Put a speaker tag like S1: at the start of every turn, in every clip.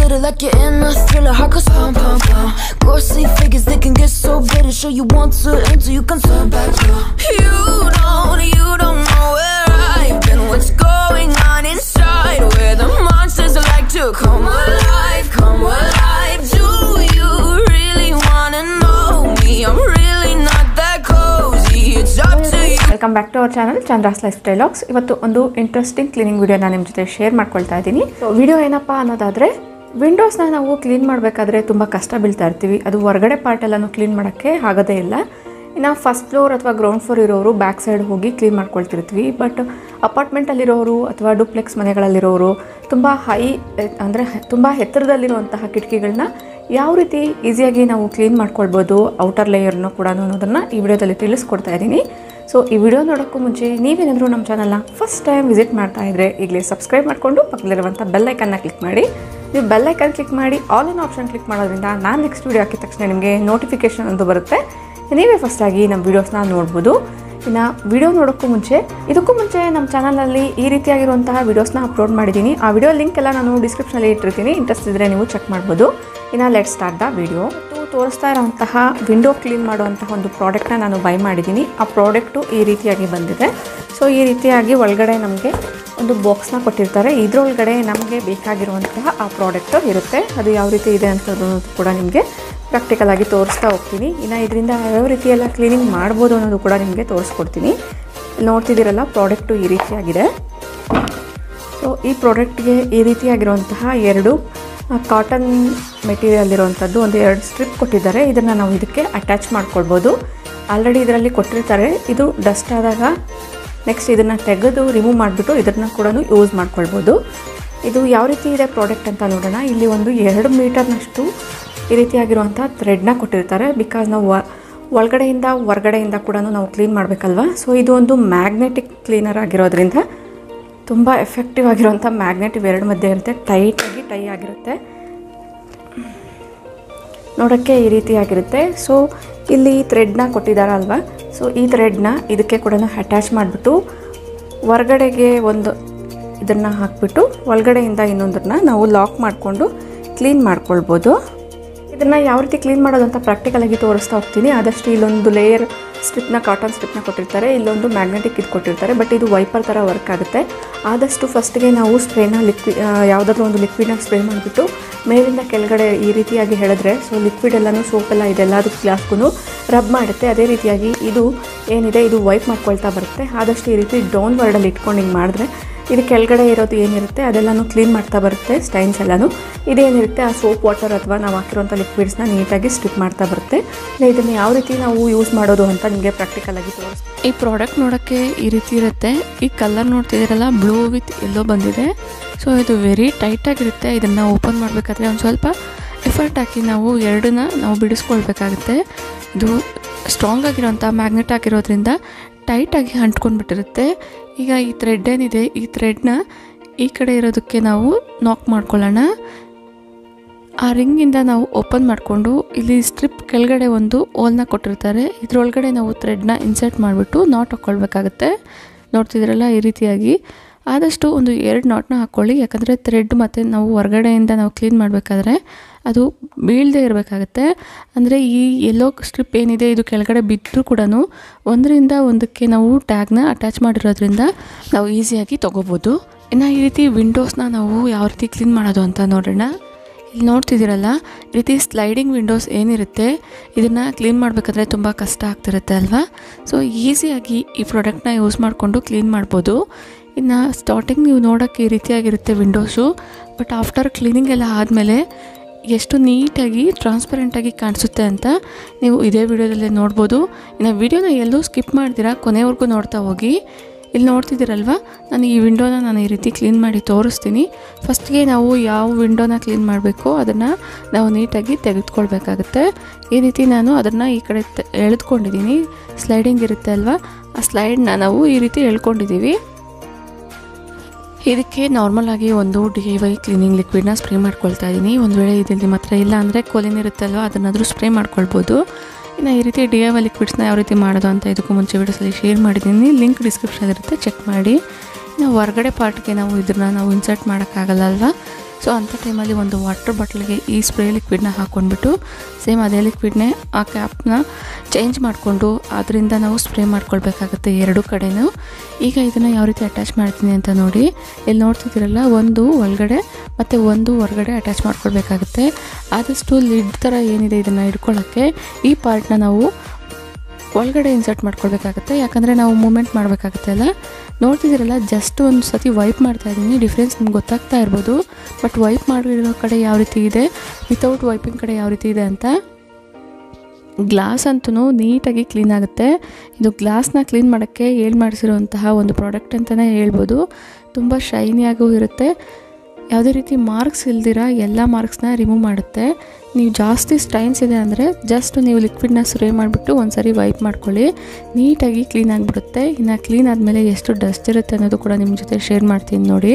S1: glitter like you're in a thriller. Heart goes pum pum pum. Ghostly figures they can get so bitter. Sure you want to enter, you can turn back. You don't, you don't know where I've been. What's going on inside? Where the monsters like to come alive, come alive. Do you really wanna know me? I'm really not that cozy. It's up to you.
S2: Welcome back to our channel Chandras life ಸ್ಟೈಲಾಗ್ಸ್ ಇವತ್ತು ಒಂದು interesting cleaning video ನಾನು ನಿಮ್ಮ ಜೊತೆ share ಮಾಡ್ಕೊಳ್ತಾ ಇದ್ದೀನಿ so video ಏನಪ್ಪ ಅನ್ನೋದಾದರೆ ವಿಂಡೋಸ್ನ ನಾವು ಕ್ಲೀನ್ ಮಾಡಬೇಕಾದ್ರೆ ತುಂಬ ಕಷ್ಟ ಬೀಳ್ತಾ ಇರ್ತೀವಿ ಅದು ಹೊರಗಡೆ ಪಾರ್ಟ್ ಎಲ್ಲನೂ ಕ್ಲೀನ್ ಮಾಡೋಕ್ಕೆ ಆಗೋದೇ ಇಲ್ಲ ಇನ್ನು ಫಸ್ಟ್ ಫ್ಲೋರ್ ಅಥವಾ ಗ್ರೌಂಡ್ ಫ್ಲೋರ್ ಇರೋರು ಬ್ಯಾಕ್ ಸೈಡ್ ಹೋಗಿ ಕ್ಲೀನ್ ಮಾಡ್ಕೊಳ್ತಿರ್ತೀವಿ ಬಟ್ ಅಪಾರ್ಟ್ಮೆಂಟಲ್ಲಿರೋರು ಅಥವಾ ಡೂಪ್ಲೆಕ್ಸ್ ಮನೆಗಳಲ್ಲಿರೋರು ತುಂಬ ಹೈ ಅಂದರೆ ತುಂಬ ಎತ್ತರದಲ್ಲಿರುವಂತಹ ಕಿಟಕಿಗಳನ್ನ ಯಾವ ರೀತಿ ಈಸಿಯಾಗಿ ನಾವು ಕ್ಲೀನ್ ಮಾಡ್ಕೊಳ್ಬೋದು ಔಟರ್ ಲೇಯರ್ನು ಕೂಡ ಅನ್ನೋದನ್ನು ಈ ವಿಡಿಯೋದಲ್ಲಿ ತಿಳಿಸ್ಕೊಡ್ತಾ ಇದ್ದೀನಿ ಸೊ ಈ ವಿಡಿಯೋ ನೋಡೋಕ್ಕೂ ಮುಂಚೆ ನೀವೇನಾದರೂ ನಮ್ಮ ಚಾನಲ್ನ ಫಸ್ಟ್ ಟೈಮ್ ವಿಸಿಟ್ ಮಾಡ್ತಾ ಇದ್ದರೆ ಈಗಲೇ ಸಬ್ಸ್ಕ್ರೈಬ್ ಮಾಡಿಕೊಂಡು ಪಕ್ಕದಲ್ಲಿರುವಂಥ ಬೆಲ್ ಐಕನ್ನ ಕ್ಲಿಕ್ ಮಾಡಿ ನೀವು ಬೆಲ್ ಐಕನ್ ಕ್ಲಿಕ್ ಮಾಡಿ ಆಲ್ ಇನ್ ಆಪ್ಷನ್ ಕ್ಲಿಕ್ ಮಾಡೋದ್ರಿಂದ ನಾನು ನೆಕ್ಸ್ಟ್ ವಿಡಿಯೋ ಹಾಕಿದ ತಕ್ಷಣ ನಿಮಗೆ ನೋಟಿಫಿಕೇಷನ್ ಒಂದು ಬರುತ್ತೆ ನೀವೇ ಫಸ್ಟಾಗಿ ನಮ್ಮ ವೀಡಿಯೋಸ್ನ ನೋಡ್ಬೋದು ಇನ್ನು ವಿಡಿಯೋ ನೋಡೋಕ್ಕೂ ಮುಂಚೆ ಇದಕ್ಕೂ ಮುಂಚೆ ನಮ್ಮ ಚಾನಲಲ್ಲಿ ಈ ರೀತಿಯಾಗಿರುವಂತಹ ವೀಡಿಯೋಸ್ನ ಅಪ್ಲೋಡ್ ಮಾಡಿದ್ದೀನಿ ಆ ವಿಡಿಯೋ ಲಿಂಕ್ ಎಲ್ಲ ನಾನು ಡಿಸ್ಕ್ರಿಪ್ಷನಲ್ಲಿ ಇಟ್ಟಿರ್ತೀನಿ ಇಂಟ್ರೆಸ್ಟ್ ಇದ್ದರೆ ನೀವು ಚೆಕ್ ಮಾಡ್ಬೋದು ಇನ್ನು ಲೆಟ್ ಸ್ಟಾರ್ಟ್ ದ ವಿಡಿಯೋ ಇವತ್ತು ತೋರಿಸ್ತಾ ಇರೋಂತಹ ವಿಂಡೋ ಕ್ಲೀನ್ ಮಾಡುವಂತಹ ಒಂದು ಪ್ರಾಡಕ್ಟ್ನ ನಾನು ಬೈ ಮಾಡಿದ್ದೀನಿ ಆ ಪ್ರಾಡಕ್ಟು ಈ ರೀತಿಯಾಗಿ ಬಂದಿದೆ ಸೊ ಈ ರೀತಿಯಾಗಿ ಒಳಗಡೆ ನಮಗೆ ಒಂದು ಬಾಕ್ಸ್ನ ಕೊಟ್ಟಿರ್ತಾರೆ ಇದರೊಳಗಡೆ ನಮಗೆ ಬೇಕಾಗಿರುವಂತಹ ಆ ಪ್ರಾಡಕ್ಟು ಇರುತ್ತೆ ಅದು ಯಾವ ರೀತಿ ಇದೆ ಅಂತದ್ದು ಕೂಡ ನಿಮಗೆ ಪ್ರಾಕ್ಟಿಕಲ್ ಆಗಿ ತೋರಿಸ್ತಾ ಹೋಗ್ತೀನಿ ಇನ್ನು ಇದರಿಂದ ಯಾವ ರೀತಿ ಎಲ್ಲ ಕ್ಲೀನಿಂಗ್ ಮಾಡ್ಬೋದು ಅನ್ನೋದು ಕೂಡ ನಿಮಗೆ ತೋರಿಸ್ಕೊಡ್ತೀನಿ ಇಲ್ಲಿ ನೋಡ್ತಿದ್ದೀರಲ್ಲ ಪ್ರಾಡಕ್ಟು ಈ ರೀತಿಯಾಗಿದೆ ಸೊ ಈ ಪ್ರಾಡಕ್ಟ್ಗೆ ಈ ರೀತಿಯಾಗಿರುವಂತಹ ಎರಡು ಕಾಟನ್ ಮೆಟೀರಿಯಲ್ ಇರುವಂಥದ್ದು ಒಂದು ಎರಡು ಸ್ಟ್ರಿಪ್ ಕೊಟ್ಟಿದ್ದಾರೆ ಇದನ್ನು ನಾವು ಇದಕ್ಕೆ ಅಟ್ಯಾಚ್ ಮಾಡ್ಕೊಳ್ಬೋದು ಆಲ್ರೆಡಿ ಇದರಲ್ಲಿ ಕೊಟ್ಟಿರ್ತಾರೆ ಇದು ಡಸ್ಟ್ ಆದಾಗ ನೆಕ್ಸ್ಟ್ ಇದನ್ನು ತೆಗೆದು ರಿಮೂವ್ ಮಾಡಿಬಿಟ್ಟು ಇದನ್ನು ಕೂಡ ಯೂಸ್ ಮಾಡ್ಕೊಳ್ಬೋದು ಇದು ಯಾವ ರೀತಿ ಇದೆ ಪ್ರಾಡಕ್ಟ್ ಅಂತ ನೋಡೋಣ ಇಲ್ಲಿ ಒಂದು ಎರಡು ಮೀಟರ್ನಷ್ಟು ಈ ರೀತಿಯಾಗಿರುವಂಥ ಥ್ರೆಡ್ನ ಕೊಟ್ಟಿರ್ತಾರೆ ಬಿಕಾಸ್ ನಾವು ವ- ಒಳಗಡೆಯಿಂದ ಹೊರ್ಗಡೆಯಿಂದ ಕೂಡ ನಾವು ಕ್ಲೀನ್ ಮಾಡಬೇಕಲ್ವ ಸೊ ಇದು ಒಂದು ಮ್ಯಾಗ್ನೆಟಿಕ್ ಕ್ಲೀನರ್ ಆಗಿರೋದ್ರಿಂದ ತುಂಬ ಎಫೆಕ್ಟಿವ್ ಆಗಿರುವಂಥ ಮ್ಯಾಗ್ನೆಟ್ ಇವೆರಡು ಮಧ್ಯೆ ಇರುತ್ತೆ ಟೈಟಾಗಿ ಟೈ ಆಗಿರುತ್ತೆ ನೋಡೋಕ್ಕೆ ಈ ರೀತಿಯಾಗಿರುತ್ತೆ ಸೊ ಇಲ್ಲಿ ಥ್ರೆಡ್ನ ಕೊಟ್ಟಿದ್ದಾರಲ್ವ ಸೊ ಈ ಥ್ರೆಡ್ನ ಇದಕ್ಕೆ ಕೂಡ ಅಟ್ಯಾಚ್ ಮಾಡಿಬಿಟ್ಟು ಹೊರ್ಗಡೆಗೆ ಒಂದು ಇದನ್ನು ಹಾಕ್ಬಿಟ್ಟು ಒಳಗಡೆಯಿಂದ ಇನ್ನೊಂದನ್ನ ನಾವು ಲಾಕ್ ಮಾಡಿಕೊಂಡು ಕ್ಲೀನ್ ಮಾಡ್ಕೊಳ್ಬೋದು ಇದನ್ನು ಯಾವ ರೀತಿ ಕ್ಲೀನ್ ಮಾಡೋದು ಅಂತ ಪ್ರಾಕ್ಟಿಕಲಾಗಿ ತೋರಿಸ್ತಾ ಹೋಗ್ತೀನಿ ಆದಷ್ಟು ಇಲ್ಲೊಂದು ಲೇಯರ್ ಸ್ಟ್ರಿಪ್ನ ಕಾಟನ್ ಸ್ಟ್ರಿಪ್ನ ಕೊಟ್ಟಿರ್ತಾರೆ ಇಲ್ಲೊಂದು ಮ್ಯಾಗ್ನೆಟಿಕ್ ಇದು ಕೊಟ್ಟಿರ್ತಾರೆ ಬಟ್ ಇದು ವೈಪರ್ ಥರ ವರ್ಕ್ ಆಗುತ್ತೆ ಆದಷ್ಟು ಫಸ್ಟ್ಗೆ ನಾವು ಸ್ಪ್ರೇನ ಲಿಕ್ವಿ ಯಾವುದಾದ್ರೂ ಒಂದು ಲಿಕ್ವಿಡ್ನ ಸ್ಪ್ರೇ ಮಾಡಿಬಿಟ್ಟು ಮೇಲಿಂದ ಕೆಳಗಡೆ ಈ ರೀತಿಯಾಗಿ ಹೇಳಿದ್ರೆ ಸೊ ಲಿಕ್ವಿಡ್ ಎಲ್ಲನೂ ಸೋಪೆಲ್ಲ ಇದೆಲ್ಲದಕ್ಕೂ ಗ್ಲಾಸ್ಗೂ ರಬ್ ಮಾಡುತ್ತೆ ಅದೇ ರೀತಿಯಾಗಿ ಇದು ಏನಿದೆ ಇದು ವೈಪ್ ಮಾಡ್ಕೊಳ್ತಾ ಬರುತ್ತೆ ಆದಷ್ಟು ಈ ರೀತಿ ಡೌನ್ ವರ್ಡಲ್ಲಿ ಇಟ್ಕೊಂಡು ಹಿಂಗೆ ಮಾಡಿದ್ರೆ ಇದು ಕೆಳಗಡೆ ಇರೋದು ಏನಿರುತ್ತೆ ಅದೆಲ್ಲನೂ ಕ್ಲೀನ್ ಮಾಡ್ತಾ ಬರುತ್ತೆ ಸ್ಟೈನ್ಸ್ ಎಲ್ಲನೂ ಇದೇನಿರುತ್ತೆ ಆ ಸೋಪ್ ವಾಟರ್ ಅಥವಾ ನಾವು ಹಾಕಿರುವಂಥ ಲಿಕ್ವಿಡ್ಸ್ನ ನೀಟಾಗಿ ಸ್ಟಿಪ್ ಮಾಡ್ತಾ ಬರುತ್ತೆ ಇಲ್ಲ ಇದನ್ನು ಯಾವ ರೀತಿ ನಾವು ಯೂಸ್ ಮಾಡೋದು ಅಂತ ನಿಮಗೆ ಪ್ರಾಕ್ಟಿಕಲಾಗಿ ತೋರಿಸ್ತೀನಿ
S3: ಈ ಪ್ರಾಡಕ್ಟ್ ನೋಡೋಕ್ಕೆ ಈ ರೀತಿ ಇರುತ್ತೆ ಈ ಕಲರ್ ನೋಡ್ತಿದ್ದೀರಲ್ಲ ಬ್ಲೂ ವಿತ್ ಎಲ್ಲೋ ಬಂದಿದೆ ಸೊ ಇದು ವೆರಿ ಟೈಟಾಗಿರುತ್ತೆ ಇದನ್ನು ಓಪನ್ ಮಾಡಬೇಕಾದ್ರೆ ಒಂದು ಸ್ವಲ್ಪ ಎಫರ್ಟ್ ಹಾಕಿ ನಾವು ಎರಡನ್ನ ನಾವು ಬಿಡಿಸ್ಕೊಳ್ಬೇಕಾಗುತ್ತೆ ಇದು ಸ್ಟ್ರಾಂಗ್ ಆಗಿರೋಂಥ ಮ್ಯಾಗ್ನೆಟ್ ಆಗಿರೋದ್ರಿಂದ ಟೈಟಾಗಿ ಅಂಟ್ಕೊಂಡ್ಬಿಟ್ಟಿರುತ್ತೆ ಈಗ ಈ ಥ್ರೆಡ್ ಏನಿದೆ ಈ ಥ್ರೆಡ್ನ ಈ ಕಡೆ ಇರೋದಕ್ಕೆ ನಾವು ನಾಕ್ ಮಾಡ್ಕೊಳ್ಳೋಣ ಆ ರಿಂಗಿಂದ ನಾವು ಓಪನ್ ಮಾಡಿಕೊಂಡು ಇಲ್ಲಿ ಸ್ಟ್ರಿಪ್ ಕೆಳಗಡೆ ಒಂದು ಓಲ್ನ ಕೊಟ್ಟಿರ್ತಾರೆ ಇದರೊಳಗಡೆ ನಾವು ಥ್ರೆಡ್ನ ಇನ್ಸರ್ಟ್ ಮಾಡಿಬಿಟ್ಟು ನಾಟ್ ಹಾಕ್ಕೊಳ್ಬೇಕಾಗತ್ತೆ ನೋಡ್ತಿದ್ರಲ್ಲ ಈ ರೀತಿಯಾಗಿ ಆದಷ್ಟು ಒಂದು ಎರಡು ನಾಟ್ನ ಹಾಕ್ಕೊಳ್ಳಿ ಯಾಕಂದರೆ ಥ್ರೆಡ್ ಮತ್ತು ನಾವು ಹೊರಗಡೆಯಿಂದ ನಾವು ಕ್ಲೀನ್ ಮಾಡಬೇಕಾದ್ರೆ ಅದು ಬೀಳದೇ ಇರಬೇಕಾಗತ್ತೆ ಅಂದರೆ ಈ ಎಲ್ಲೋ ಸ್ಟ್ರಿಪ್ ಏನಿದೆ ಇದು ಕೆಳಗಡೆ ಬಿದ್ದರೂ ಕೂಡ ಒಂದರಿಂದ ಒಂದಕ್ಕೆ ನಾವು ಟ್ಯಾಗ್ನ ಅಟ್ಯಾಚ್ ಮಾಡಿರೋದ್ರಿಂದ ನಾವು ಈಸಿಯಾಗಿ ತೊಗೋಬೋದು ಇನ್ನು ಈ ರೀತಿ ವಿಂಡೋಸ್ನ ನಾವು ಯಾವ ರೀತಿ ಕ್ಲೀನ್ ಮಾಡೋದು ಅಂತ ನೋಡೋಣ ಇಲ್ಲಿ ನೋಡ್ತಿದ್ದೀರಲ್ಲ ಈ ರೀತಿ ಸ್ಲೈಡಿಂಗ್ ವಿಂಡೋಸ್ ಏನಿರುತ್ತೆ ಇದನ್ನು ಕ್ಲೀನ್ ಮಾಡಬೇಕಾದ್ರೆ ತುಂಬ ಕಷ್ಟ ಆಗ್ತಿರುತ್ತೆ ಅಲ್ವಾ ಸೊ ಈಸಿಯಾಗಿ ಈ ಪ್ರಾಡಕ್ಟ್ನ ಯೂಸ್ ಮಾಡಿಕೊಂಡು ಕ್ಲೀನ್ ಮಾಡ್ಬೋದು ಇನ್ನು ಸ್ಟಾರ್ಟಿಂಗ್ ನೀವು ನೋಡೋಕ್ಕೆ ಈ ರೀತಿಯಾಗಿರುತ್ತೆ ವಿಂಡೋಸು ಬಟ್ ಆಫ್ಟರ್ ಕ್ಲೀನಿಂಗ್ ಎಲ್ಲ ಆದಮೇಲೆ ಎಷ್ಟು ನೀಟಾಗಿ ಟ್ರಾನ್ಸ್ಪರೆಂಟಾಗಿ ಕಾಣಿಸುತ್ತೆ ಅಂತ ನೀವು ಇದೇ ವಿಡಿಯೋದಲ್ಲೇ ನೋಡ್ಬೋದು ಇನ್ನು ವಿಡಿಯೋನ ಎಲ್ಲೂ ಸ್ಕಿಪ್ ಮಾಡ್ತೀರಾ ಕೊನೆವರೆಗೂ ನೋಡ್ತಾ ಹೋಗಿ ಇಲ್ಲಿ ನೋಡ್ತಿದ್ದೀರಲ್ವ ನಾನು ಈ ವಿಂಡೋನ ನಾನು ಈ ರೀತಿ ಕ್ಲೀನ್ ಮಾಡಿ ತೋರಿಸ್ತೀನಿ ಫಸ್ಟ್ಗೆ ನಾವು ಯಾವ ವಿಂಡೋನ ಕ್ಲೀನ್ ಮಾಡಬೇಕೋ ಅದನ್ನು ನಾವು ನೀಟಾಗಿ ತೆಗೆದುಕೊಳ್ಬೇಕಾಗತ್ತೆ ಈ ರೀತಿ ನಾನು ಅದನ್ನು ಈ ಕಡೆ ತೆ- ಎಳೆದುಕೊಂಡಿದ್ದೀನಿ ಸ್ಲೈಡಿಂಗ್ ಇರುತ್ತೆ ಅಲ್ವಾ ಆ ಸ್ಲೈಡ್ನ ನಾವು ಈ ರೀತಿ ಎಳ್ಕೊಂಡಿದ್ದೀವಿ ಇದಕ್ಕೆ ನಾರ್ಮಲ್ ಆಗಿ ಒಂದು ಡಿ ಐ ವೈ ಕ್ಲೀನಿಂಗ್ ಲಿಕ್ವಿಡ್ನ ಸ್ಪ್ರೇ ಮಾಡ್ಕೊಳ್ತಾ ಇದ್ದೀನಿ ಒಂದು ವೇಳೆ ಇದು ನಿಮ್ಮ ಹತ್ರ ಇಲ್ಲ ಅಂದರೆ ಕೋಲಿನ್ ಇರುತ್ತಲ್ವ ಅದನ್ನಾದರೂ ಸ್ಪ್ರೇ ಮಾಡ್ಕೊಳ್ಬೋದು ಇನ್ನು ಈ ರೀತಿ ಡಿ ಐ ವೈ ಲಿಕ್ವಿಡ್ಸ್ನ ಯಾವ ರೀತಿ ಮಾಡೋದು ಅಂತ ಇದಕ್ಕೂ ಮುಂಚೆ ವಿಡಿಯೋಸಲ್ಲಿ ಶೇರ್ ಮಾಡಿದ್ದೀನಿ ಲಿಂಕ್ ಡಿಸ್ಕ್ರಿಪ್ಷನ್ ಇರುತ್ತೆ ಚೆಕ್ ಮಾಡಿ ಇನ್ನು ಹೊರಗಡೆ ಪಾರ್ಟ್ಗೆ ನಾವು ಇದನ್ನ ನಾವು ಇನ್ಸರ್ಟ್ ಮಾಡೋಕ್ಕಾಗಲ್ಲ ಅಲ್ವಾ ಸೊ ಅಂಥ ಟೈಮಲ್ಲಿ ಒಂದು ವಾಟರ್ ಬಾಟ್ಲಿಗೆ ಈ ಸ್ಪ್ರೇ ಲಿಕ್ವಿಡ್ನ ಹಾಕ್ಕೊಂಡ್ಬಿಟ್ಟು ಸೇಮ್ ಅದೇ ಲಿಕ್ವಿಡ್ನೇ ಆ ಕ್ಯಾಪ್ನ ಚೇಂಜ್ ಮಾಡಿಕೊಂಡು ಅದರಿಂದ ನಾವು ಸ್ಪ್ರೇ ಮಾಡ್ಕೊಳ್ಬೇಕಾಗುತ್ತೆ ಎರಡು ಕಡೆನೂ ಈಗ ಇದನ್ನು ಯಾವ ರೀತಿ ಅಟ್ಯಾಚ್ ಮಾಡ್ತೀನಿ ಅಂತ ನೋಡಿ ಇಲ್ಲಿ ನೋಡ್ತಿದ್ದೀರಲ್ಲ ಒಂದು ಒಳಗಡೆ ಮತ್ತು ಒಂದು ಹೊರಗಡೆ ಅಟ್ಯಾಚ್ ಮಾಡ್ಕೊಳ್ಬೇಕಾಗುತ್ತೆ ಆದಷ್ಟು ಲಿಡ್ ಥರ ಏನಿದೆ ಇದನ್ನು ಇಟ್ಕೊಳ್ಳೋಕ್ಕೆ ಈ ಪಾರ್ಟ್ನ ನಾವು ಒಳಗಡೆ ಇನ್ಸರ್ಟ್ ಮಾಡ್ಕೊಳ್ಬೇಕಾಗುತ್ತೆ ಯಾಕಂದರೆ ನಾವು ಮೂಮೆಂಟ್ ಮಾಡಬೇಕಾಗುತ್ತೆ ಅಲ್ಲ ನೋಡ್ತಿದ್ದೀರಲ್ಲ ಜಸ್ಟ್ ಒಂದು ಸತಿ ವೈಪ್ ಮಾಡ್ತಾ ಇದ್ದೀನಿ ಡಿಫ್ರೆನ್ಸ್ ನಿಮ್ಗೆ ಗೊತ್ತಾಗ್ತಾ ಇರ್ಬೋದು ಬಟ್ ವೈಪ್ ಮಾಡಿರೋ ಕಡೆ ಯಾವ ರೀತಿ ಇದೆ ವಿತೌಟ್ ವೈಪಿಂಗ್ ಕಡೆ ಯಾವ ರೀತಿ ಇದೆ ಅಂತ ಗ್ಲಾಸ್ ಅಂತೂ ನೀಟಾಗಿ ಕ್ಲೀನ್ ಆಗುತ್ತೆ ಇದು ಗ್ಲಾಸ್ನ ಕ್ಲೀನ್ ಮಾಡೋಕ್ಕೆ ಹೇಳಿ ಮಾಡಿಸಿರುವಂತಹ ಒಂದು ಪ್ರಾಡಕ್ಟ್ ಅಂತಲೇ ಹೇಳ್ಬೋದು ತುಂಬ ಶೈನಿಯಾಗೂ ಇರುತ್ತೆ ಯಾವುದೇ ರೀತಿ ಮಾರ್ಕ್ಸ್ ಇಲ್ದಿರ ಎಲ್ಲ ಮಾರ್ಕ್ಸ್ನ ರಿಮೂವ್ ಮಾಡುತ್ತೆ ನೀವು ಜಾಸ್ತಿ ಸ್ಟೈನ್ಸ್ ಇದೆ ಅಂದರೆ ಜಸ್ಟ್ ನೀವು ಲಿಕ್ವಿಡ್ನ ಸ್ಪ್ರೇ ಮಾಡಿಬಿಟ್ಟು ಒಂದು ಸರಿ ವೈಪ್ ಮಾಡ್ಕೊಳ್ಳಿ ನೀಟಾಗಿ ಕ್ಲೀನ್ ಆಗಿಬಿಡುತ್ತೆ ಇನ್ನು ಕ್ಲೀನ್ ಆದಮೇಲೆ ಎಷ್ಟು ಡಸ್ಟ್ ಇರುತ್ತೆ ಅನ್ನೋದು ಕೂಡ ನಿಮ್ಮ ಜೊತೆ ಶೇರ್ ಮಾಡ್ತೀನಿ ನೋಡಿ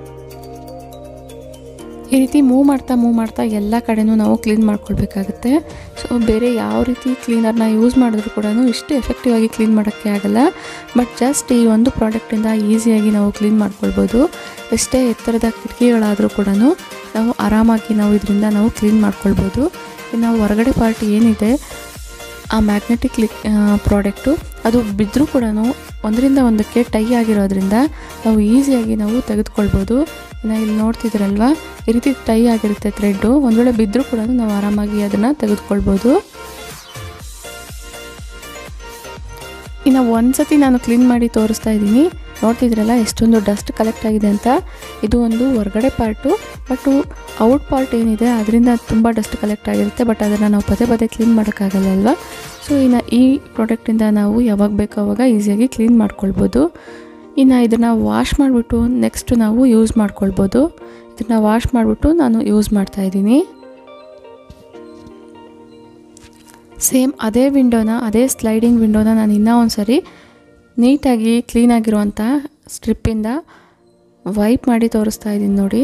S3: ಈ ರೀತಿ ಮೂವ್ ಮಾಡ್ತಾ ಮೂವ್ ಮಾಡ್ತಾ ಎಲ್ಲ ಕಡೆನೂ ನಾವು ಕ್ಲೀನ್ ಮಾಡ್ಕೊಳ್ಬೇಕಾಗುತ್ತೆ ಸೊ ಬೇರೆ ಯಾವ ರೀತಿ ಕ್ಲೀನರ್ನ ಯೂಸ್ ಮಾಡಿದ್ರು ಕೂಡ ಇಷ್ಟು ಎಫೆಕ್ಟಿವ್ ಆಗಿ ಕ್ಲೀನ್ ಮಾಡೋಕ್ಕೆ ಆಗಲ್ಲ ಬಟ್ ಜಸ್ಟ್ ಈ ಒಂದು ಪ್ರಾಡಕ್ಟಿಂದ ಈಸಿಯಾಗಿ ನಾವು ಕ್ಲೀನ್ ಮಾಡ್ಕೊಳ್ಬೋದು ಎಷ್ಟೇ ಎತ್ತರದ ಕಿಟಕಿಗಳಾದರೂ ಕೂಡ ನಾವು ಆರಾಮಾಗಿ ನಾವು ಇದರಿಂದ ನಾವು ಕ್ಲೀನ್ ಮಾಡ್ಕೊಳ್ಬೋದು ಇನ್ನು ಹೊರಗಡೆ ಪಾರ್ಟ್ ಏನಿದೆ ಆ ಮ್ಯಾಗ್ನೆಟಿಕ್ ಲಿಕ್ ಪ್ರಾಡಕ್ಟು ಅದು ಬಿದ್ದರೂ ಕೂಡ ಒಂದರಿಂದ ಒಂದಕ್ಕೆ ಟೈ ಆಗಿರೋದ್ರಿಂದ ನಾವು ಈಸಿಯಾಗಿ ನಾವು ತೆಗೆದುಕೊಳ್ಬೋದು ಇನ್ನು ಇಲ್ಲಿ ನೋಡ್ತಿದ್ದೀರಲ್ವಾ ಈ ರೀತಿ ಟೈ ಆಗಿರುತ್ತೆ ಥ್ರೆಡ್ಡು ಒಂದು ವೇಳೆ ಬಿದ್ದರೂ ಕೂಡ ನಾವು ಆರಾಮಾಗಿ ಅದನ್ನು ತೆಗೆದುಕೊಳ್ಬೋದು ಇನ್ನು ಒಂದು ಸತಿ ನಾನು ಕ್ಲೀನ್ ಮಾಡಿ ತೋರಿಸ್ತಾ ಇದ್ದೀನಿ ನೋಡ್ತಿದ್ರಲ್ಲ ಎಷ್ಟೊಂದು ಡಸ್ಟ್ ಕಲೆಕ್ಟ್ ಆಗಿದೆ ಅಂತ ಇದು ಒಂದು ಹೊರಗಡೆ ಪಾರ್ಟು ಬಟ್ ಔಟ್ ಪಾರ್ಟ್ ಏನಿದೆ ಅದರಿಂದ ತುಂಬ ಡಸ್ಟ್ ಕಲೆಕ್ಟ್ ಆಗಿರುತ್ತೆ ಬಟ್ ಅದನ್ನು ನಾವು ಪದೇ ಪದೇ ಕ್ಲೀನ್ ಮಾಡೋಕ್ಕಾಗಲ್ಲ ಅಲ್ವಾ ಸೊ ಇನ್ನು ಈ ಪ್ರಾಡಕ್ಟಿಂದ ನಾವು ಯಾವಾಗ ಬೇಕೋ ಆವಾಗ ಈಸಿಯಾಗಿ ಕ್ಲೀನ್ ಮಾಡ್ಕೊಳ್ಬೋದು ಇನ್ನು ಇದನ್ನು ವಾಶ್ ಮಾಡಿಬಿಟ್ಟು ನೆಕ್ಸ್ಟ್ ನಾವು ಯೂಸ್ ಮಾಡ್ಕೊಳ್ಬೋದು ಇದನ್ನು ವಾಶ್ ಮಾಡಿಬಿಟ್ಟು ನಾನು ಯೂಸ್ ಮಾಡ್ತಾಯಿದ್ದೀನಿ ಸೇಮ್ ಅದೇ ವಿಂಡೋನ ಅದೇ ಸ್ಲೈಡಿಂಗ್ ವಿಂಡೋನ ನಾನು ಇನ್ನೂ ಒಂದು ಸರಿ ನೀಟಾಗಿ ಕ್ಲೀನಾಗಿರುವಂಥ ಸ್ಟ್ರಿಪ್ಪಿಂದ ವೈಪ್ ಮಾಡಿ ತೋರಿಸ್ತಾ ಇದ್ದೀನಿ ನೋಡಿ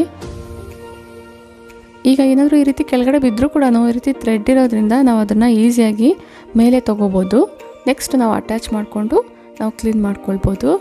S3: ಈಗ ಏನಾದರೂ ಈ ರೀತಿ ಕೆಳಗಡೆ ಬಿದ್ದರೂ ಕೂಡ ಈ ರೀತಿ ಥ್ರೆಡ್ ಇರೋದ್ರಿಂದ ನಾವು ಅದನ್ನು ಈಸಿಯಾಗಿ ಮೇಲೆ ತೊಗೋಬೋದು ನೆಕ್ಸ್ಟ್ ನಾವು ಅಟ್ಯಾಚ್ ಮಾಡಿಕೊಂಡು ನಾವು ಕ್ಲೀನ್ ಮಾಡ್ಕೊಳ್ಬೋದು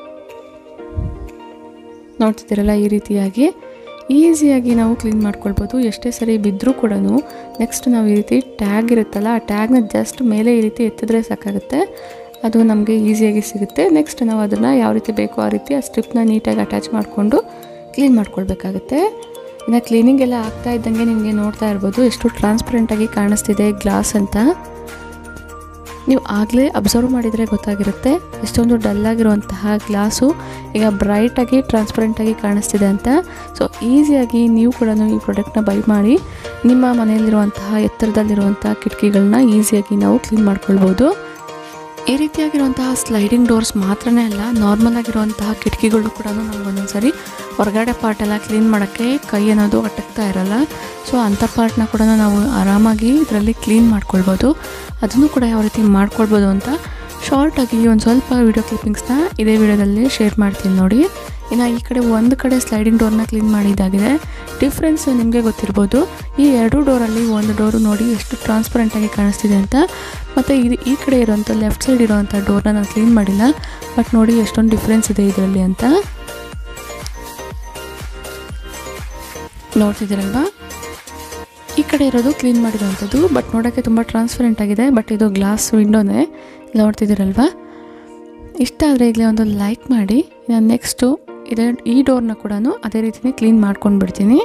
S3: ನೋಡ್ತಿದ್ದೀರಲ್ಲ ಈ ರೀತಿಯಾಗಿ ಈಸಿಯಾಗಿ ನಾವು ಕ್ಲೀನ್ ಮಾಡ್ಕೊಳ್ಬೋದು ಎಷ್ಟೇ ಸರಿ ಬಿದ್ದರೂ ಕೂಡ ನೆಕ್ಸ್ಟ್ ನಾವು ಈ ರೀತಿ ಟ್ಯಾಗ್ ಇರುತ್ತಲ್ಲ ಆ ಟ್ಯಾಗ್ನ ಜಸ್ಟ್ ಮೇಲೆ ಈ ರೀತಿ ಎತ್ತಿದ್ರೆ ಸಾಕಾಗುತ್ತೆ ಅದು ನಮಗೆ ಈಸಿಯಾಗಿ ಸಿಗುತ್ತೆ ನೆಕ್ಸ್ಟ್ ನಾವು ಅದನ್ನು ಯಾವ ರೀತಿ ಬೇಕೋ ಆ ರೀತಿ ಆ ಸ್ಟ್ರಿಪ್ನ ನೀಟಾಗಿ ಅಟ್ಯಾಚ್ ಮಾಡಿಕೊಂಡು ಕ್ಲೀನ್ ಮಾಡ್ಕೊಳ್ಬೇಕಾಗುತ್ತೆ ಇನ್ನು ಕ್ಲೀನಿಂಗ್ ಎಲ್ಲ ಆಗ್ತಾ ಇದ್ದಂಗೆ ನಿಮಗೆ ನೋಡ್ತಾ ಇರ್ಬೋದು ಎಷ್ಟು ಟ್ರಾನ್ಸ್ಪರೆಂಟಾಗಿ ಕಾಣಿಸ್ತಿದೆ ಗ್ಲಾಸ್ ಅಂತ ನೀವು ಆಗಲೇ ಅಬ್ಸರ್ವ್ ಮಾಡಿದರೆ ಗೊತ್ತಾಗಿರುತ್ತೆ ಎಷ್ಟೊಂದು ಡಲ್ಲಾಗಿರುವಂತಹ ಗ್ಲಾಸು ಈಗ ಬ್ರೈಟಾಗಿ ಟ್ರಾನ್ಸ್ಪರೆಂಟಾಗಿ ಕಾಣಿಸ್ತಿದೆ ಅಂತ ಸೊ ಈಸಿಯಾಗಿ ನೀವು ಕೂಡ ಈ ಪ್ರಾಡಕ್ಟ್ನ ಬೈ ಮಾಡಿ ನಿಮ್ಮ ಮನೆಯಲ್ಲಿರುವಂತಹ ಎತ್ತರದಲ್ಲಿರುವಂಥ ಕಿಟಕಿಗಳನ್ನ ಈಸಿಯಾಗಿ ನಾವು ಕ್ಲೀನ್ ಮಾಡ್ಕೊಳ್ಬೋದು ಈ ರೀತಿಯಾಗಿರುವಂತಹ ಸ್ಲೈಡಿಂಗ್ ಡೋರ್ಸ್ ಮಾತ್ರನೇ ಅಲ್ಲ ನಾರ್ಮಲ್ ಆಗಿರುವಂತಹ ಕಿಟಕಿಗಳು ಕೂಡ ನಮ್ಗೆ ಒಂದೊಂದು ಸರಿ ಹೊರಗಡೆ ಪಾರ್ಟ್ ಎಲ್ಲ ಕ್ಲೀನ್ ಮಾಡೋಕ್ಕೆ ಕೈ ಅನ್ನೋದು ಅಟಕ್ತಾ ಇರಲ್ಲ ಸೊ ಅಂಥ ಪಾರ್ಟ್ನ ಕೂಡ ನಾವು ಆರಾಮಾಗಿ ಇದರಲ್ಲಿ ಕ್ಲೀನ್ ಮಾಡ್ಕೊಳ್ಬೋದು ಅದನ್ನು ಕೂಡ ಯಾವ ರೀತಿ ಮಾಡ್ಕೊಳ್ಬೋದು ಅಂತ ಶಾರ್ಟಾಗಿ ಒಂದು ಸ್ವಲ್ಪ ವೀಡಿಯೋ ಕ್ಲಿಪ್ಪಿಂಗ್ಸ್ನ ಇದೇ ವಿಡಿಯೋದಲ್ಲಿ ಶೇರ್ ಮಾಡ್ತೀನಿ ನೋಡಿ ಇನ್ನು ಈ ಕಡೆ ಒಂದು ಕಡೆ ಸ್ಲೈಡಿಂಗ್ ಡೋರ್ನ ಕ್ಲೀನ್ ಮಾಡಿದ್ದಾಗಿದೆ ಡಿಫ್ರೆನ್ಸ್ ನಿಮಗೆ ಗೊತ್ತಿರ್ಬೋದು ಈ ಎರಡು ಡೋರಲ್ಲಿ ಒಂದು ಡೋರು ನೋಡಿ ಎಷ್ಟು ಟ್ರಾನ್ಸ್ಪರೆಂಟಾಗಿ ಕಾಣಿಸ್ತಿದೆ ಅಂತ ಮತ್ತು ಇದು ಈ ಕಡೆ ಇರೋಂಥ ಲೆಫ್ಟ್ ಸೈಡ್ ಇರೋವಂಥ ಡೋರ್ನ ನಾನು ಕ್ಲೀನ್ ಮಾಡಿಲ್ಲ ಬಟ್ ನೋಡಿ ಎಷ್ಟೊಂದು ಡಿಫ್ರೆನ್ಸ್ ಇದೆ ಇದರಲ್ಲಿ ಅಂತ ನೋಡ್ತಿದ್ದೀರಲ್ವಾ ಈ ಕಡೆ ಇರೋದು ಕ್ಲೀನ್ ಮಾಡಿರೋವಂಥದ್ದು ಬಟ್ ನೋಡೋಕ್ಕೆ ತುಂಬ ಟ್ರಾನ್ಸ್ಪರೆಂಟ್ ಆಗಿದೆ ಬಟ್ ಇದು ಗ್ಲಾಸ್ ವಿಂಡೋನೇ ನೋಡ್ತಿದ್ದೀರಲ್ವಾ ಇಷ್ಟ ಆದರೆ ಈಗಲೇ ಒಂದು ಲೈಕ್ ಮಾಡಿ ನಾನು ನೆಕ್ಸ್ಟು ಇದೇ ಈ ಡೋರ್ನ ಕೂಡ ಅದೇ ರೀತಿಯೇ ಕ್ಲೀನ್ ಮಾಡ್ಕೊಂಡು ಬಿಡ್ತೀನಿ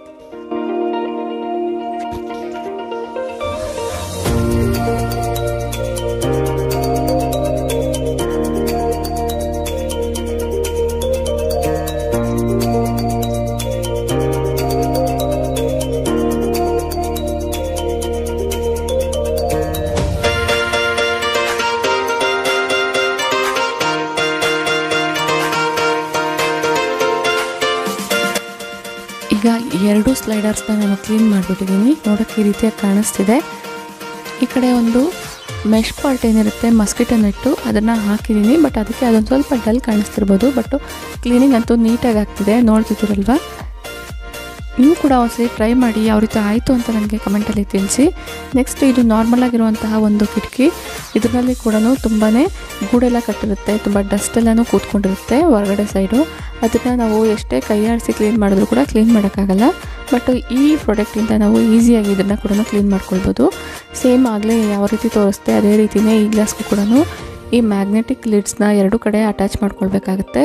S3: ಈಗ ಎರಡು ಸ್ಲೈಡರ್ಸ್ನ ನಾನು ಕ್ಲೀನ್ ಮಾಡಿಬಿಟ್ಟಿದ್ದೀನಿ ನೋಡೋಕ್ಕೆ ಈ ರೀತಿಯಾಗಿ ಕಾಣಿಸ್ತಿದೆ ಈ ಕಡೆ ಒಂದು ಮೆಶ್ ಪಾರ್ಟ್ ಏನಿರುತ್ತೆ ಮಸ್ಕಿಟೋ ನೆಟ್ಟು ಅದನ್ನು ಹಾಕಿದ್ದೀನಿ ಬಟ್ ಅದಕ್ಕೆ ಅದೊಂದು ಸ್ವಲ್ಪ ಡಲ್ ಕಾಣಿಸ್ತಿರ್ಬೋದು ಬಟ್ ಕ್ಲೀನಿಂಗ್ ಅಂತೂ ನೀಟಾಗಿ ಆಗ್ತಿದೆ ನೋಡ್ತಿದ್ದೀರಲ್ವ ನೀವು ಕೂಡ ಒಂದ್ಸರಿ ಟ್ರೈ ಮಾಡಿ ಯಾವ ರೀತಿ ಆಯಿತು ಅಂತ ನನಗೆ ಕಮೆಂಟಲ್ಲಿ ತಿಳಿಸಿ ನೆಕ್ಸ್ಟ್ ಇದು ನಾರ್ಮಲ್ ಆಗಿರುವಂತಹ ಒಂದು ಕಿಟಕಿ ಇದರಲ್ಲಿ ಕೂಡ ತುಂಬಾ ಗೂಡೆಲ್ಲ ಕಟ್ಟಿರುತ್ತೆ ತುಂಬ ಡಸ್ಟ್ ಎಲ್ಲನೂ ಕೂತ್ಕೊಂಡಿರುತ್ತೆ ಹೊರಗಡೆ ಸೈಡು ಅದನ್ನು ನಾವು ಎಷ್ಟೇ ಕೈ ಆಡಿಸಿ ಕ್ಲೀನ್ ಮಾಡಿದ್ರು ಕೂಡ ಕ್ಲೀನ್ ಮಾಡೋಕ್ಕಾಗಲ್ಲ ಬಟ್ ಈ ಪ್ರಾಡಕ್ಟಿಂದ ನಾವು ಈಸಿಯಾಗಿ ಇದನ್ನು ಕೂಡ ಕ್ಲೀನ್ ಮಾಡ್ಕೊಳ್ಬೋದು ಸೇಮ್ ಆಗಲೇ ಯಾವ ರೀತಿ ತೋರಿಸ್ತೆ ಅದೇ ರೀತಿಯೇ ಈ ಗ್ಲಾಸ್ಗೂ ಕೂಡ ಈ ಮ್ಯಾಗ್ನೆಟಿಕ್ ಲಿಡ್ಸ್ನ ಎರಡು ಕಡೆ ಅಟ್ಯಾಚ್ ಮಾಡ್ಕೊಳ್ಬೇಕಾಗತ್ತೆ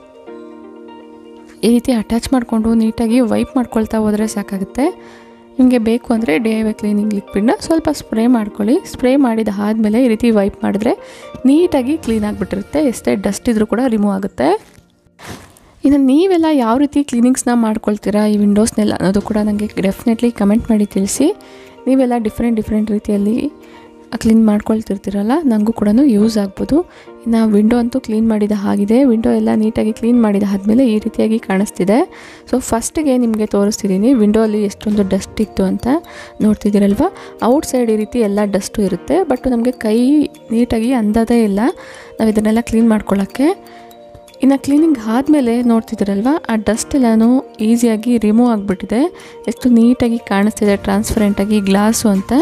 S3: ಈ ರೀತಿ ಅಟ್ಯಾಚ್ ಮಾಡಿಕೊಂಡು ನೀಟಾಗಿ ವೈಪ್ ಮಾಡ್ಕೊಳ್ತಾ ಹೋದರೆ ಸಾಕಾಗುತ್ತೆ ನಿಮಗೆ ಬೇಕು ಅಂದರೆ ಡಿ ಐ ವೈ ಕ್ಲೀನಿಂಗ್ ಲಿಕ್ವಿಡ್ನ ಸ್ವಲ್ಪ ಸ್ಪ್ರೇ ಮಾಡ್ಕೊಳ್ಳಿ ಸ್ಪ್ರೇ ಮಾಡಿದ ಆದಮೇಲೆ ಈ ರೀತಿ ವೈಪ್ ಮಾಡಿದ್ರೆ ನೀಟಾಗಿ ಕ್ಲೀನ್ ಆಗಿಬಿಟ್ಟಿರುತ್ತೆ ಎಷ್ಟೇ ಡಸ್ಟ್ ಇದ್ರೂ ಕೂಡ ರಿಮೂವ್ ಆಗುತ್ತೆ ಇನ್ನು ನೀವೆಲ್ಲ ಯಾವ ರೀತಿ ಕ್ಲೀನಿಂಗ್ಸ್ನ ಮಾಡ್ಕೊಳ್ತೀರಾ ಈ ವಿಂಡೋಸ್ನೆಲ್ಲ ಅನ್ನೋದು ಕೂಡ ನನಗೆ ಡೆಫಿನೆಟ್ಲಿ ಕಮೆಂಟ್ ಮಾಡಿ ತಿಳಿಸಿ ನೀವೆಲ್ಲ ಡಿಫ್ರೆಂಟ್ ಡಿಫ್ರೆಂಟ್ ರೀತಿಯಲ್ಲಿ ಕ್ಲೀನ್ ಮಾಡ್ಕೊಳ್ತಿರ್ತೀರಲ್ಲ ನನಗೂ ಕೂಡ ಯೂಸ್ ಆಗ್ಬೋದು ಇನ್ನು ವಿಂಡೋ ಅಂತೂ ಕ್ಲೀನ್ ಮಾಡಿದ ಹಾಗಿದೆ ವಿಂಡೋ ಎಲ್ಲ ನೀಟಾಗಿ ಕ್ಲೀನ್ ಮಾಡಿದ ಆದಮೇಲೆ ಈ ರೀತಿಯಾಗಿ ಕಾಣಿಸ್ತಿದೆ ಸೊ ಫಸ್ಟಿಗೆ ನಿಮಗೆ ತೋರಿಸ್ತಿದ್ದೀನಿ ವಿಂಡೋ ಅಲ್ಲಿ ಎಷ್ಟೊಂದು ಡಸ್ಟ್ ಇತ್ತು ಅಂತ ನೋಡ್ತಿದ್ದೀರಲ್ವ ಔಟ್ ಸೈಡ್ ಈ ರೀತಿ ಎಲ್ಲ ಡಸ್ಟು ಇರುತ್ತೆ ಬಟ್ ನಮಗೆ ಕೈ ನೀಟಾಗಿ ಅಂದದೇ ಇಲ್ಲ ನಾವು ಇದನ್ನೆಲ್ಲ ಕ್ಲೀನ್ ಮಾಡ್ಕೊಳ್ಳೋಕ್ಕೆ ಇನ್ನು ಕ್ಲೀನಿಂಗ್ ಆದಮೇಲೆ ನೋಡ್ತಿದ್ದೀರಲ್ವ ಆ ಡಸ್ಟ್ ಎಲ್ಲನೂ ಈಸಿಯಾಗಿ ರಿಮೂವ್ ಆಗಿಬಿಟ್ಟಿದೆ ಎಷ್ಟು ನೀಟಾಗಿ ಕಾಣಿಸ್ತಿದೆ ಟ್ರಾನ್ಸ್ಪರೆಂಟಾಗಿ ಗ್ಲಾಸು ಅಂತ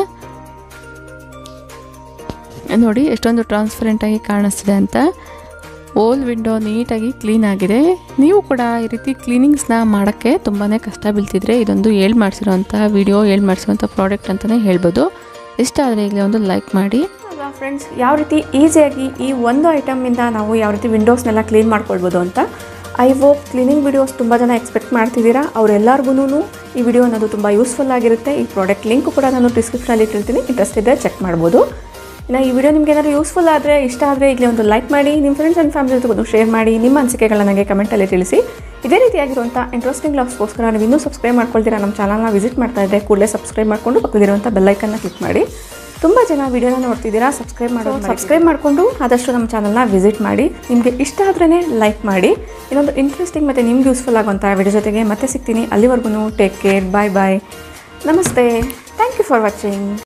S3: ನೋಡಿ ಎಷ್ಟೊಂದು ಟ್ರಾನ್ಸ್ಪರೆಂಟಾಗಿ ಕಾಣಿಸ್ತಿದೆ ಅಂತ ಓಲ್ ವಿಂಡೋ ನೀಟಾಗಿ ಕ್ಲೀನ್ ಆಗಿದೆ ನೀವು ಕೂಡ ಈ ರೀತಿ ಕ್ಲೀನಿಂಗ್ಸ್ನ ಮಾಡೋಕ್ಕೆ ತುಂಬಾ ಕಷ್ಟ ಬೀಳ್ತಿದ್ರೆ ಇದೊಂದು ಹೇಳ್ ಮಾಡಿಸಿರೋಂಥ ವಿಡಿಯೋ ಹೇಳ್ ಮಾಡಿಸಿರೋಂಥ ಪ್ರಾಡಕ್ಟ್ ಅಂತಲೇ ಹೇಳ್ಬೋದು ಇಷ್ಟ ಆದರೆ ಈಗಲೇ ಒಂದು ಲೈಕ್ ಮಾಡಿ
S2: ಅಲ್ವಾ ಫ್ರೆಂಡ್ಸ್ ಯಾವ ರೀತಿ ಈಸಿಯಾಗಿ ಈ ಒಂದು ಐಟಮಿಂದ ನಾವು ಯಾವ ರೀತಿ ವಿಂಡೋಸ್ನೆಲ್ಲ ಕ್ಲೀನ್ ಮಾಡ್ಕೊಳ್ಬೋದು ಅಂತ ಐ ಹೋಪ್ ಕ್ಲೀನಿಂಗ್ ವಿಡಿಯೋಸ್ ತುಂಬ ಜನ ಎಕ್ಸ್ಪೆಕ್ಟ್ ಮಾಡ್ತಿದ್ದೀರಾ ಅವರೆಲ್ಲರಿಗೂ ಈ ವಿಡಿಯೋ ಅನ್ನೋದು ತುಂಬ ಯೂಸ್ಫುಲ್ ಆಗಿರುತ್ತೆ ಈ ಪ್ರಾಡಕ್ಟ್ ಲಿಂಕ್ ಕೂಡ ನಾನು ಡಿಸ್ಕ್ರಿಪ್ಷನಲ್ಲಿ ಇಟ್ಟಿರ್ತೀನಿ ಇಂಟ್ರೆಸ್ಟ್ ಇದ್ದರೆ ಚೆಕ್ ಮಾಡ್ಬೋದು ಇನ್ನು ಈ ವಿಡಿಯೋ ನಿಮ್ಗೆ ಏನಾದರೂ ಯೂಸ್ಫುಲ್ ಆದರೆ ಇಷ್ಟ ಆದರೆ ಈಗಲೇ ಒಂದು ಲೈಕ್ ಮಾಡಿ ನಿಮ್ಮ ಫ್ರೆಂಡ್ಸ್ ಆ್ಯಂಡ್ ಫ್ಯಾಮಿಲಿ ಜೊತೆ ಒಂದು ಶೇರ್ ಮಾಡಿ ನಿಮ್ಮ ಅನಿಸಿಕೆಗಳನ್ನ ನನಗೆ ಕಮೆಂಟಲ್ಲಿ ತಿಳಿಸಿ ಇದೇ ರೀತಿಯಾಗಿರುವಂಥ ಇಂಟ್ರೆಸ್ಟಿಂಗ್ ಲಾಗ್ಸ್ಗೋಸ್ಕರ ನೀವು ಇನ್ನೂ ಸಬ್ಸ್ಕ್ರೈಬ್ ಮಾಡ್ಕೊಳ್ತೀರಾ ನಮ್ಮ ಚಾನಲ್ನ ವಿಸಿಟ್ ಮಾಡ್ತಾ ಇದ್ದರೆ ಕೂಡಲೇ ಸಬ್ಸ್ಕ್ರೈಬ್ ಮಾಡಿಕೊಂಡು ಪಕ್ಕದಿರುವಂಥ ಬೆಲ್ಲೈಕನ್ನ ಕ್ಲಿಕ್ ಮಾಡಿ ತುಂಬ ಜನ ವಿಡಿಯೋನ ನೋಡ್ತಿದ್ದೀರಾ ಸಬ್ಸ್ಕ್ರೈಬ್ ಮಾಡೋದು ಸಬ್ಸ್ಕ್ರೈಬ್ ಮಾಡಿಕೊಂಡು ಆದಷ್ಟು ನಮ್ಮ ಚಾನಲ್ನ ವಿಸಿಟ್ ಮಾಡಿ ನಿಮಗೆ ಇಷ್ಟ ಆದ್ರೇ ಲೈಕ್ ಮಾಡಿ ಇನ್ನೊಂದು ಇಂಟ್ರೆಸ್ಟಿಂಗ್ ಮತ್ತು ನಿಮ್ಗೆ ಯೂಸ್ಫುಲ್ ಆಗುವಂಥ ವಿಡಿಯೋ ಜೊತೆಗೆ ಮತ್ತೆ ಸಿಗ್ತೀನಿ ಅಲ್ಲಿವರೆಗೂ ಟೇಕ್ ಕೇರ್ ಬಾಯ್ ಬಾಯ್ ನಮಸ್ತೆ ಥ್ಯಾಂಕ್ ಯು ಫಾರ್ ವಾಚಿಂಗ್